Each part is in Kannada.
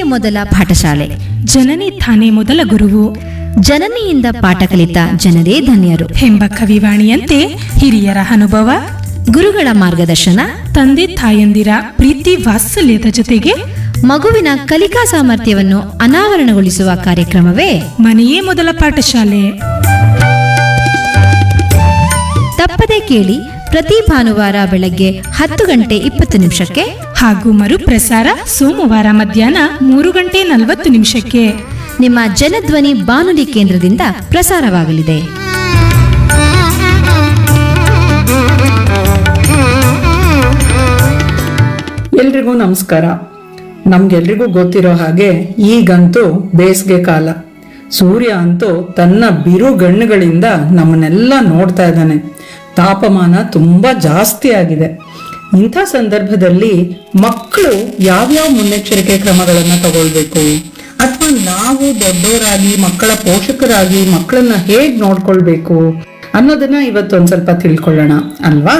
ಮೊದಲ ಪಾಠಶಾಲೆ ಜನನಿ ತಾನೇ ಮೊದಲ ಗುರುವು ಜನನಿಯಿಂದ ಪಾಠ ಕಲಿತ ಜನರೇ ಧನ್ಯರು ಎಂಬ ಕವಿವಾಣಿಯಂತೆ ಹಿರಿಯರ ಅನುಭವ ಗುರುಗಳ ಮಾರ್ಗದರ್ಶನ ತಂದೆ ತಾಯಂದಿರ ಪ್ರೀತಿ ವಾತ್ಸಲ್ಯದ ಜೊತೆಗೆ ಮಗುವಿನ ಕಲಿಕಾ ಸಾಮರ್ಥ್ಯವನ್ನು ಅನಾವರಣಗೊಳಿಸುವ ಕಾರ್ಯಕ್ರಮವೇ ಮನೆಯೇ ಮೊದಲ ಪಾಠಶಾಲೆ ತಪ್ಪದೆ ಕೇಳಿ ಪ್ರತಿ ಭಾನುವಾರ ಬೆಳಗ್ಗೆ ಹತ್ತು ಗಂಟೆ ಇಪ್ಪತ್ತು ನಿಮಿಷಕ್ಕೆ ಹಾಗೂ ಮರುಪ್ರಸಾರ ಸೋಮವಾರ ಮಧ್ಯಾಹ್ನ ಮೂರು ಗಂಟೆ ನಲವತ್ತು ನಿಮಿಷಕ್ಕೆ ನಿಮ್ಮ ಜನಧ್ವನಿ ಬಾನುಲಿ ಕೇಂದ್ರದಿಂದ ಪ್ರಸಾರವಾಗಲಿದೆ ಎಲ್ರಿಗೂ ನಮಸ್ಕಾರ ನಮ್ಗೆಲ್ರಿಗೂ ಗೊತ್ತಿರೋ ಹಾಗೆ ಈಗಂತೂ ಬೇಸಿಗೆ ಕಾಲ ಸೂರ್ಯ ಅಂತೂ ತನ್ನ ಬಿರುಗಣ್ಣುಗಳಿಂದ ನಮ್ಮನ್ನೆಲ್ಲ ನೋಡ್ತಾ ಇದ್ದಾನೆ ತಾಪಮಾನ ತುಂಬಾ ಜಾಸ್ತಿ ಆಗಿದೆ ಇಂಥ ಸಂದರ್ಭದಲ್ಲಿ ಮಕ್ಕಳು ಯಾವ್ಯಾವ ಮುನ್ನೆಚ್ಚರಿಕೆ ಕ್ರಮಗಳನ್ನ ತಗೊಳ್ಬೇಕು ಅಥವಾ ನಾವು ದೊಡ್ಡವರಾಗಿ ಮಕ್ಕಳ ಪೋಷಕರಾಗಿ ಮಕ್ಕಳನ್ನ ಹೇಗ್ ನೋಡ್ಕೊಳ್ಬೇಕು ಅನ್ನೋದನ್ನ ಇವತ್ತೊಂದ್ ಸ್ವಲ್ಪ ತಿಳ್ಕೊಳ್ಳೋಣ ಅಲ್ವಾ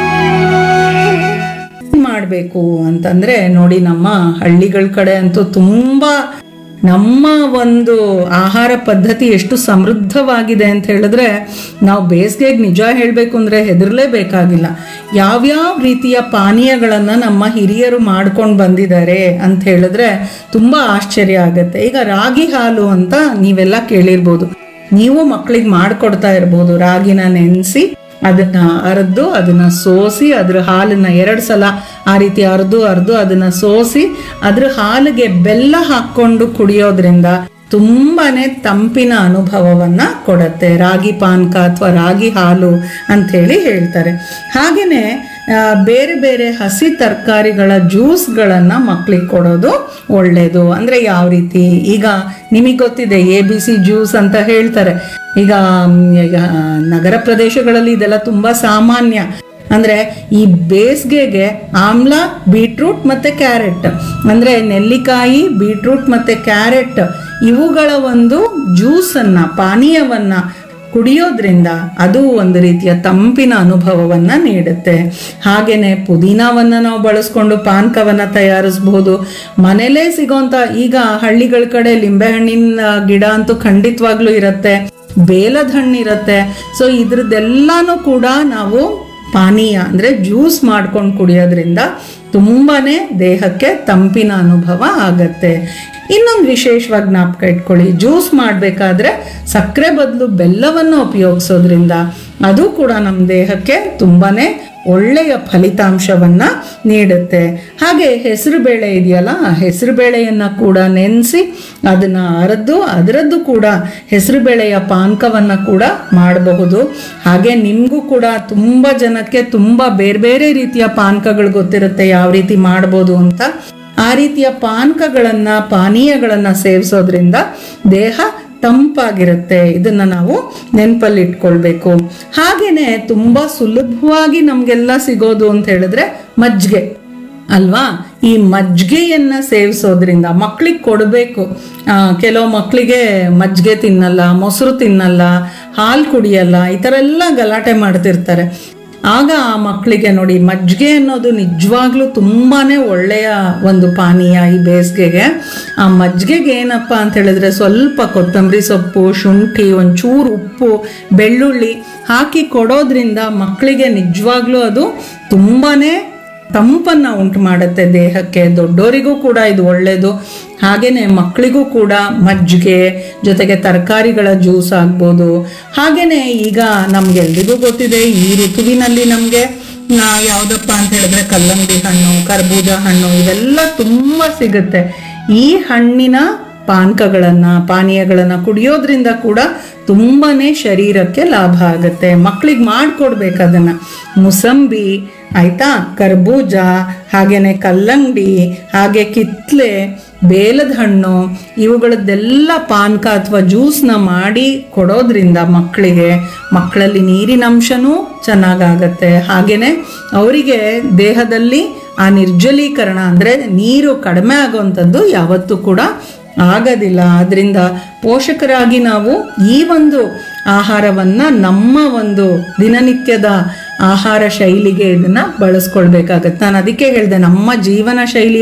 ಮಾಡಬೇಕು ಅಂತಂದ್ರೆ ನೋಡಿ ನಮ್ಮ ಹಳ್ಳಿಗಳ ಕಡೆ ಅಂತೂ ತುಂಬಾ ನಮ್ಮ ಒಂದು ಆಹಾರ ಪದ್ಧತಿ ಎಷ್ಟು ಸಮೃದ್ಧವಾಗಿದೆ ಅಂತ ಹೇಳಿದ್ರೆ ನಾವು ಬೇಸಿಗೆಗೆ ನಿಜ ಹೇಳಬೇಕು ಅಂದ್ರೆ ಹೆದರ್ಲೇಬೇಕಾಗಿಲ್ಲ ಯಾವ್ಯಾವ ರೀತಿಯ ಪಾನೀಯಗಳನ್ನು ನಮ್ಮ ಹಿರಿಯರು ಮಾಡ್ಕೊಂಡು ಬಂದಿದ್ದಾರೆ ಅಂತ ಹೇಳಿದ್ರೆ ತುಂಬಾ ಆಶ್ಚರ್ಯ ಆಗುತ್ತೆ ಈಗ ರಾಗಿ ಹಾಲು ಅಂತ ನೀವೆಲ್ಲ ಕೇಳಿರ್ಬೋದು ನೀವು ಮಕ್ಕಳಿಗೆ ಮಾಡ್ಕೊಡ್ತಾ ಇರ್ಬೋದು ರಾಗಿನ ನೆನೆಸಿ ಅದನ್ನ ಅರ್ದು ಅದನ್ನ ಸೋಸಿ ಅದ್ರ ಹಾಲನ್ನ ಎರಡು ಸಲ ಆ ರೀತಿ ಅರ್ದು ಅರ್ದು ಅದನ್ನ ಸೋಸಿ ಅದ್ರ ಹಾಲಿಗೆ ಬೆಲ್ಲ ಹಾಕೊಂಡು ಕುಡಿಯೋದ್ರಿಂದ ತುಂಬಾನೇ ತಂಪಿನ ಅನುಭವವನ್ನ ಕೊಡುತ್ತೆ ರಾಗಿ ಪಾನಕ ಅಥವಾ ರಾಗಿ ಹಾಲು ಅಂಥೇಳಿ ಹೇಳ್ತಾರೆ ಹಾಗೇನೆ ಆ, ಬೇರೆ ಬೇರೆ ಹಸಿ ತರಕಾರಿಗಳ ಜ್ಯೂಸ್ಗಳನ್ನು ಮಕ್ಕಳಿಗೆ ಕೊಡೋದು ಒಳ್ಳೆಯದು ಅಂದರೆ ಯಾವ ರೀತಿ ಈಗ ನಿಮಗೆ ಗೊತ್ತಿದೆ ಎ ಬಿ ಸಿ ಜ್ಯೂಸ್ ಅಂತ ಹೇಳ್ತಾರೆ ಈಗ ಮ್, ಈಗ ನಗರ ಪ್ರದೇಶಗಳಲ್ಲಿ ಇದೆಲ್ಲ ತುಂಬ ಸಾಮಾನ್ಯ ಅಂದ್ರೆ ಈ ಬೇಸಿಗೆಗೆ ಆಮ್ಲ ಬೀಟ್ರೂಟ್ ಮತ್ತೆ ಕ್ಯಾರೆಟ್ ಅಂದ್ರೆ ನೆಲ್ಲಿಕಾಯಿ ಬೀಟ್ರೂಟ್ ಮತ್ತೆ ಕ್ಯಾರೆಟ್ ಇವುಗಳ ಒಂದು ಜ್ಯೂಸನ್ನ ಪಾನೀಯವನ್ನ ಕುಡಿಯೋದ್ರಿಂದ ಅದು ಒಂದು ರೀತಿಯ ತಂಪಿನ ಅನುಭವವನ್ನ ನೀಡುತ್ತೆ ಹಾಗೇನೆ ಪುದೀನವನ್ನ ನಾವು ಬಳಸ್ಕೊಂಡು ಪಾನಕವನ್ನ ತಯಾರಿಸಬಹುದು ಮನೇಲೇ ಸಿಗೋಂತ ಈಗ ಹಳ್ಳಿಗಳ ಕಡೆ ಲಿಂಬೆಹಣ್ಣಿನ ಗಿಡ ಅಂತೂ ಖಂಡಿತವಾಗ್ಲೂ ಇರುತ್ತೆ ಬೇಲದ ಹಣ್ಣು ಇರುತ್ತೆ ಸೊ ಇದ್ರದ್ದೆಲ್ಲಾನು ಕೂಡ ನಾವು ಪಾನೀಯ ಅಂದರೆ ಜ್ಯೂಸ್ ಮಾಡ್ಕೊಂಡು ಕುಡಿಯೋದ್ರಿಂದ ತುಂಬಾನೇ ದೇಹಕ್ಕೆ ತಂಪಿನ ಅನುಭವ ಆಗತ್ತೆ ಇನ್ನೊಂದು ವಿಶೇಷವಾಗಿ ಜ್ಞಾಪಕ ಇಟ್ಕೊಳ್ಳಿ ಜ್ಯೂಸ್ ಮಾಡಬೇಕಾದ್ರೆ ಸಕ್ಕರೆ ಬದಲು ಬೆಲ್ಲವನ್ನು ಉಪಯೋಗಿಸೋದ್ರಿಂದ ಅದು ಕೂಡ ನಮ್ಮ ದೇಹಕ್ಕೆ ತುಂಬಾನೇ ಒಳ್ಳೆಯ ಫಲಿತಾಂಶವನ್ನ ನೀಡುತ್ತೆ ಹಾಗೆ ಹೆಸರು ಬೇಳೆ ಇದೆಯಲ್ಲ ಆ ಹೆಸರು ಬೇಳೆಯನ್ನ ಕೂಡ ನೆನೆಸಿ ಅದನ್ನ ಅರೆದು ಅದರದ್ದು ಕೂಡ ಹೆಸರು ಬೇಳೆಯ ಪಾನಕವನ್ನ ಕೂಡ ಮಾಡಬಹುದು ಹಾಗೆ ನಿಮಗೂ ಕೂಡ ತುಂಬ ಜನಕ್ಕೆ ತುಂಬ ಬೇರೆ ಬೇರೆ ರೀತಿಯ ಪಾನಕಗಳು ಗೊತ್ತಿರುತ್ತೆ ಯಾವ ರೀತಿ ಮಾಡ್ಬೋದು ಅಂತ ಆ ರೀತಿಯ ಪಾನಕಗಳನ್ನ ಪಾನೀಯಗಳನ್ನ ಸೇವಿಸೋದ್ರಿಂದ ದೇಹ ತಂಪಾಗಿರುತ್ತೆ ಇದನ್ನ ನಾವು ನೆನಪಲ್ಲಿ ಇಟ್ಕೊಳ್ಬೇಕು ಹಾಗೇನೆ ತುಂಬಾ ಸುಲಭವಾಗಿ ನಮ್ಗೆಲ್ಲ ಸಿಗೋದು ಅಂತ ಹೇಳಿದ್ರೆ ಮಜ್ಜಿಗೆ ಅಲ್ವಾ ಈ ಮಜ್ಜಿಗೆಯನ್ನ ಸೇವಿಸೋದ್ರಿಂದ ಮಕ್ಕಳಿಗೆ ಕೊಡಬೇಕು ಕೆಲವು ಮಕ್ಕಳಿಗೆ ಮಜ್ಜಿಗೆ ತಿನ್ನಲ್ಲ ಮೊಸರು ತಿನ್ನಲ್ಲ ಹಾಲು ಕುಡಿಯಲ್ಲ ಈ ಥರ ಎಲ್ಲ ಗಲಾಟೆ ಮಾಡ್ತಿರ್ತಾರೆ ಆಗ ಆ ಮಕ್ಕಳಿಗೆ ನೋಡಿ ಮಜ್ಜಿಗೆ ಅನ್ನೋದು ನಿಜವಾಗ್ಲೂ ತುಂಬಾನೇ ಒಳ್ಳೆಯ ಒಂದು ಪಾನೀಯ ಈ ಬೇಸಿಗೆಗೆ ಆ ಮಜ್ಜಿಗೆಗೆ ಏನಪ್ಪ ಅಂತ ಹೇಳಿದ್ರೆ ಸ್ವಲ್ಪ ಕೊತ್ತಂಬರಿ ಸೊಪ್ಪು ಶುಂಠಿ ಒಂಚೂರು ಉಪ್ಪು ಬೆಳ್ಳುಳ್ಳಿ ಹಾಕಿ ಕೊಡೋದ್ರಿಂದ ಮಕ್ಕಳಿಗೆ ನಿಜವಾಗ್ಲೂ ಅದು ತುಂಬಾನೇ ತಂಪನ್ನ ಉಂಟು ಮಾಡುತ್ತೆ ದೇಹಕ್ಕೆ ದೊಡ್ಡೋರಿಗೂ ಕೂಡ ಇದು ಒಳ್ಳೆಯದು ಹಾಗೇನೆ ಮಕ್ಕಳಿಗೂ ಕೂಡ ಮಜ್ಜಿಗೆ ಜೊತೆಗೆ ತರಕಾರಿಗಳ ಜ್ಯೂಸ್ ಆಗ್ಬೋದು ಹಾಗೇನೆ ಈಗ ನಮ್ಗೆಲ್ರಿಗೂ ಗೊತ್ತಿದೆ ಈ ಋತುವಿನಲ್ಲಿ ನಮಗೆ ಯಾವುದಪ್ಪ ಅಂತ ಹೇಳಿದ್ರೆ ಕಲ್ಲಂಗಡಿ ಹಣ್ಣು ಕರ್ಬೂಜ ಹಣ್ಣು ಇವೆಲ್ಲ ತುಂಬ ಸಿಗುತ್ತೆ ಈ ಹಣ್ಣಿನ ಪಾನಕಗಳನ್ನ ಪಾನೀಯಗಳನ್ನ ಕುಡಿಯೋದ್ರಿಂದ ಕೂಡ ತುಂಬಾನೇ ಶರೀರಕ್ಕೆ ಲಾಭ ಆಗುತ್ತೆ ಮಕ್ಕಳಿಗೆ ಮಾಡ್ಕೊಡ್ಬೇಕು ಅದನ್ನ ಮುಸಂಬಿ ಆಯ್ತಾ ಕರ್ಬೂಜ ಹಾಗೇನೆ ಕಲ್ಲಂಗಡಿ ಹಾಗೆ ಕಿತ್ಲೆ ಬೇಲದ ಹಣ್ಣು ಇವುಗಳದ್ದೆಲ್ಲ ಪಾನಕ ಅಥವಾ ಜ್ಯೂಸ್ನ ಮಾಡಿ ಕೊಡೋದ್ರಿಂದ ಮಕ್ಕಳಿಗೆ ಮಕ್ಕಳಲ್ಲಿ ನೀರಿನ ಅಂಶನೂ ಚೆನ್ನಾಗಾಗತ್ತೆ ಹಾಗೇನೆ ಅವರಿಗೆ ದೇಹದಲ್ಲಿ ಆ ನಿರ್ಜಲೀಕರಣ ಅಂದರೆ ನೀರು ಕಡಿಮೆ ಆಗುವಂಥದ್ದು ಯಾವತ್ತೂ ಕೂಡ ಆಗೋದಿಲ್ಲ ಅದರಿಂದ ಪೋಷಕರಾಗಿ ನಾವು ಈ ಒಂದು ಆಹಾರವನ್ನು ನಮ್ಮ ಒಂದು ದಿನನಿತ್ಯದ ಆಹಾರ ಶೈಲಿಗೆ ಇದನ್ನು ಬಳಸ್ಕೊಳ್ಬೇಕಾಗತ್ತೆ ನಾನು ಅದಕ್ಕೆ ಹೇಳಿದೆ ನಮ್ಮ ಜೀವನ ಶೈಲಿ